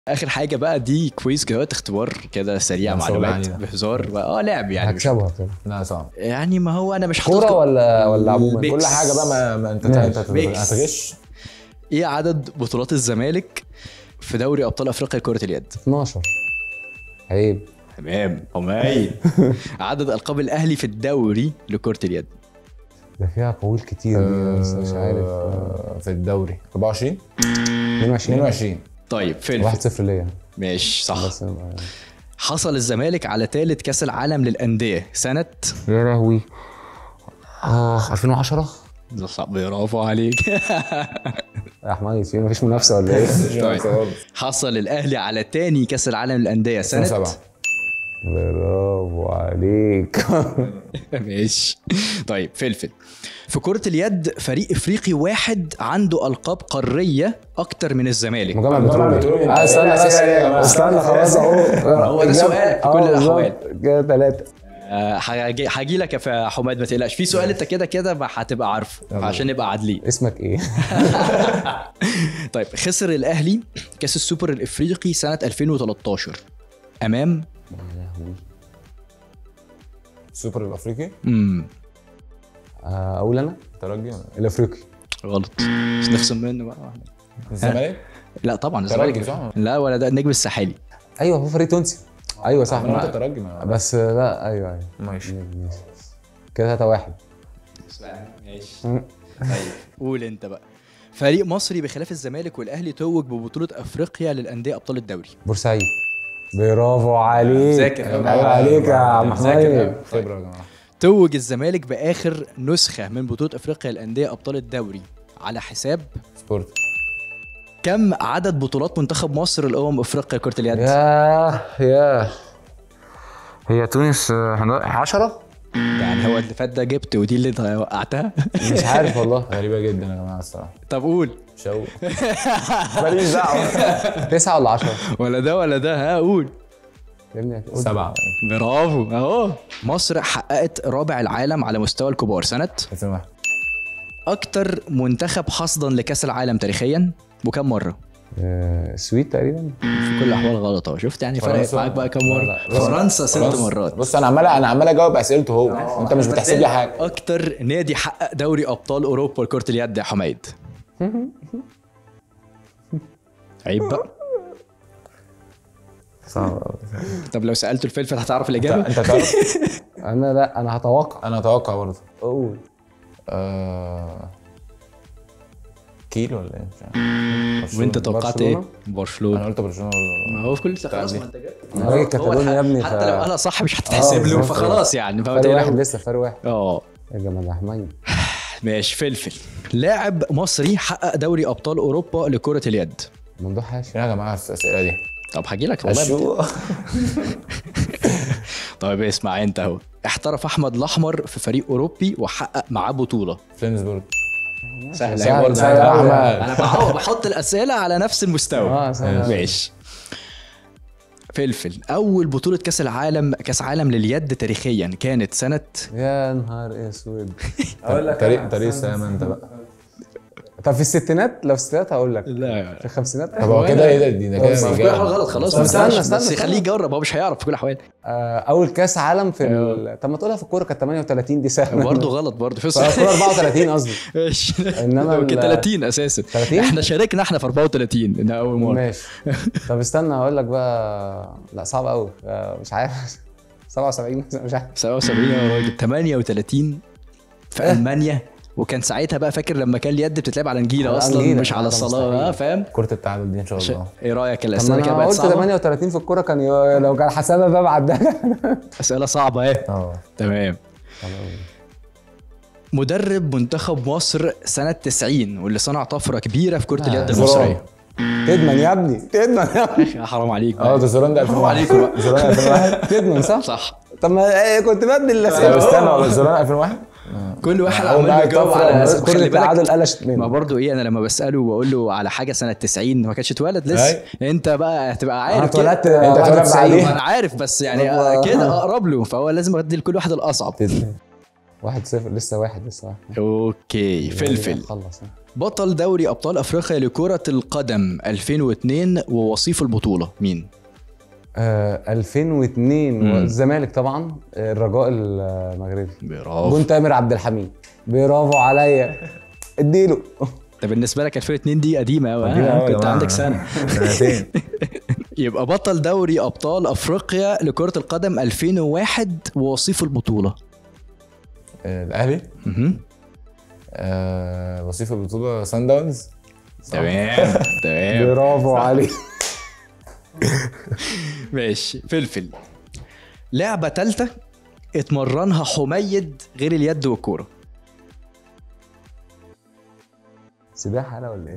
اخر حاجه بقى دي كويز كده اختبار كده سريع ده شغل معلومات عالي ده. بهزار اه لعب يعني مش هكسبها كده لا صعب يعني ما هو انا مش كوره حاطط ولا ولا عموما ميكس. كل حاجه بقى ما, ما انت ماشي. انت هت- ميكس. هتغش ايه عدد بطولات الزمالك في دوري ابطال افريقيا لكره اليد 12 عيب تمام حمايد عدد القاب الاهلي في الدوري لكره اليد ده فيها قول كتير دي بس مش عارف آه، في الدوري 24 22 22 طيب فين 1 0 ليا ماشي صح بس أنا- حصل الزمالك على ثالث كاس العالم للانديه سنه يا لهوي اه 2010 ده صعب برافو عليك يا حمايد في مفيش منافسه ولا ايه؟ طيب. حصل الاهلي على تاني كاس العالم للانديه سنه 2007 برافو عليك ماشي طيب فلفل في كرة اليد فريق افريقي واحد عنده القاب قارية اكتر من الزمالك مجمع مجمع بترول بترول. آه، استنى أسئلة إيه يا جماعة؟ استنى خلاص اهو هو ده سؤال في كل الأحوال. كده ثلاثة آه، هاجي هاجي لك يا حماد ما تقلقش في سؤال انت كده كده ما هتبقى عارفه عشان نبقى عادلين اسمك ايه؟ طيب خسر الاهلي كاس السوبر الافريقي سنة 2013 امام السوبر الافريقي امم آه، اقول انا ترجي ولا الافريقي غلط بس نخصم منه بقى الزمالك لا طبعا ترجي الزمالك صح؟ لا ولا ده النجم الساحلي ايوه هو فريق تونسي ايوه صح انا قلت ما- ترجي ما- بس لا ايوه ايوه ماشي ماشي. كده 3 1 ماشي طيب قول انت بقى فريق مصري بخلاف الزمالك والاهلي توج ببطوله افريقيا للانديه ابطال الدوري بورسعيد برافو عليك ذاكر يا عيب جماعة. عليك يا عم ذاكر يا حمايد خبره يا جماعه توج الزمالك باخر نسخه من بطوله افريقيا للانديه ابطال الدوري على حساب سبورت كم عدد بطولات منتخب مصر الامم افريقيا كره اليد يا يا هي تونس 10 يعني هو اللي فات ده جبت ودي اللي انت وقعتها مش عارف والله غريبه جدا يا جماعه الصراحه طب قول شو ماليش دعوه 9 ولا 10 ولا ده ولا ده ها قول يا ابني قول. سبعه برافو اهو مصر حققت رابع العالم على مستوى الكبار سنه 2001 اكتر منتخب حصدا لكاس العالم تاريخيا وكم مره آه، السويد تقريبا في كل الاحوال غلط اهو شفت يعني فرقت فرنسا. معاك بقى كم مره لا، فرنسا ست خلاص. مرات بص انا عمال انا عمال اجاوب اسئلته هو انت مش بتحسب لي حاجه اكتر نادي حقق دوري ابطال اوروبا لكره اليد يا حميد عيب بقى صعب طب لو سالته الفلفل هتعرف الاجابه انت تعرف انا لا انا هتوقع انا اتوقع برضه قول آه... كيل ولا ايه مش عارف وانت برشلونة. توقعت ايه برشلونة؟ انا برشلونه قلت برشلونه برضه. ما هو في كل خلاص ما انت جبت. انا راجل كتالوني يا ابني حتى لو ف- قالها صح مش هتتحسب له بالظبط. فخلاص يعني فما فرق واحد تقلقش. لسه فرق واحد اه يا جمال يا حمايد ماشي فلفل لاعب مصري حقق دوري ابطال اوروبا لكره اليد ممدوح حاشي فين يا جماعه الاسئله دي طب هجي لك والله شو طيب اسمع انت اهو احترف احمد الاحمر في فريق اوروبي وحقق معاه بطوله فلينسبورg سهله سهل- يا برضه. سهل أنا أوي. بحاول- انا بحاول بحط الاسئله على نفس المستوى اه سهل. ماشي فلفل اول بطوله كاس العالم كاس عالم لليد تاريخيا كانت سنه يا نهار اسود طريق طريق السلامه انت بقى طب في الستينات لو في الستينات هقول لك لا في الخمسينات طب هو كده ايه ده دي ده طب كده ما في كل بيجاوب. الاحوال غلط خلاص طب ما استنى، ينفعش. استنى، بس استنى. خليه يجرب هو مش هيعرف في كل الاحوال آه، اول كاس عالم في ال... طب ما تقولها في الكوره كانت 38 دي سهله برضه غلط برضه في في الكوره 34 قصدي ماشي إنما هو كان ال- 30 اساسا 30 احنا شاركنا احنا في 34 ده اول مره ماشي طب استنى هقول لك بقى لا صعب قوي مش عارف 77 مثلاً، مش عارف 77 يا راجل 38 في المانيا وكان ساعتها بقى فاكر لما كان اليد بتتلعب على نجيله على اصلا نجيلة. مش على ده الصلاه مستحيل. اه فاهم كرة التعادل دي ان شاء ش- الله ايه رايك طب ما الاسئله كده انا بقت قلت صعبه 38 في الكوره كان ي... لو كان حسابها بقى بعد ده اسئله صعبه ايه اه تمام مدرب منتخب مصر سنه 90 واللي صنع طفره كبيره في كره اليد زرار. المصريه تدمن يا ابني تدمن يا ابني يا حرام عليك اه بقى. ده زوران ده 2001 عليكم بقى. زوران 2001 تدمن صح؟ صح طب ما إيه، كنت بدل طب الاسئله استنى ولا زوران 2001 كل واحد أول عمال بقى بيجاوب طفرة على وبس أسئلة. كل خلي بالك التعادل قلشت ما منه برضو ايه انا لما بساله وبقول له على حاجه سنه 90 ما كانش اتولد لسه انت بقى هتبقى انا عارف كده. اتولدت أنت اتولدت 91. بعدين. ما انا عارف بس يعني هو- كده اقرب له فهو لازم ادي لكل واحد الاصعب واحد صفر لسه واحد لسه واحد اوكي فلفل خلص بطل دوري ابطال افريقيا لكره القدم 2002 ووصيف البطوله مين آه 2002 مم. والزمالك طبعا آه، الرجاء المغربي برافو جون تامر عبد الحميد برافو عليا اديله ده بالنسبه لك 2002 دي قديمه قوي قديمة أوي يا كنت جماعة. عندك سنه سنتين يبقى بطل دوري ابطال افريقيا لكره القدم 2001 ووصيف البطوله آه، الاهلي مهم. آه، وصيف البطوله سان داونز تمام تمام برافو عليك ماشي فلفل لعبه ثالثه اتمرنها حميد غير اليد والكوره سباحه انا ولا ايه؟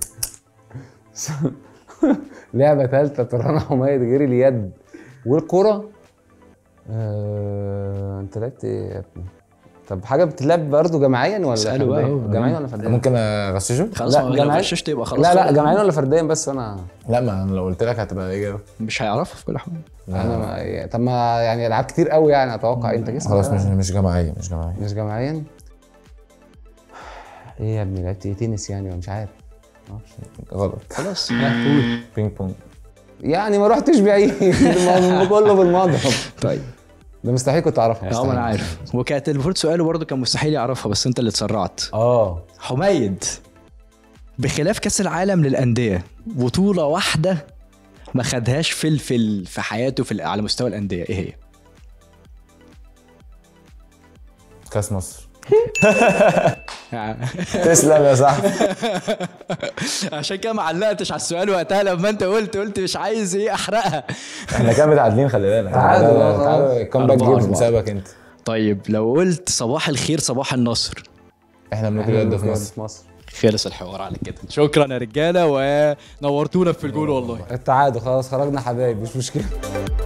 لعبه ثالثه ترانا حمايد غير اليد والكره آه... انت لعبت ايه يا ابني؟ طب حاجه بتتلعب برضه جماعيا ولا اسأله بقى فردياً؟ هو. جماعيا ولا فرديا؟ ممكن اغششه خلاص لا، ما لو جماعي. غششت يبقى خلاص لا لا خلاص. جماعيا ولا فرديا بس انا لا ما انا لو قلت لك هتبقى اجابه مش هيعرفها في كل حاجه انا ما... طب ما يعني العاب كتير قوي يعني اتوقع انت جسمك خلاص مش مش جماعيه مش جماعيه مش جماعيا ايه يا ابني لعبت ايه تنس يعني ولا مش عارف غلط خلاص ها، قول بينج بونج يعني ما رحتش بعيد ما كله بالمضرب طيب ده مستحيل كنت اعرفها اه ما مستحيل. انا عارف وكانت المفروض سؤاله برضه كان مستحيل يعرفها بس انت اللي اتسرعت اه حميد بخلاف كاس العالم للانديه بطوله واحده ما خدهاش فلفل في حياته في على مستوى الانديه ايه هي كاس مصر تسلم يا صاحبي عشان كده ما علقتش على السؤال وقتها لما انت قلت قلت مش عايز ايه احرقها احنا كده متعادلين خلي بالك تعادل، تعالى آه، تعالى كم باك أربعة، جيمز أربعة. بسببك انت طيب لو قلت صباح الخير صباح النصر احنا بناكل يد في مصر في مصر خلص الحوار على كده شكرا يا رجاله ونورتونا في الجول والله التعادل خلاص خرجنا حبايب مش مشكله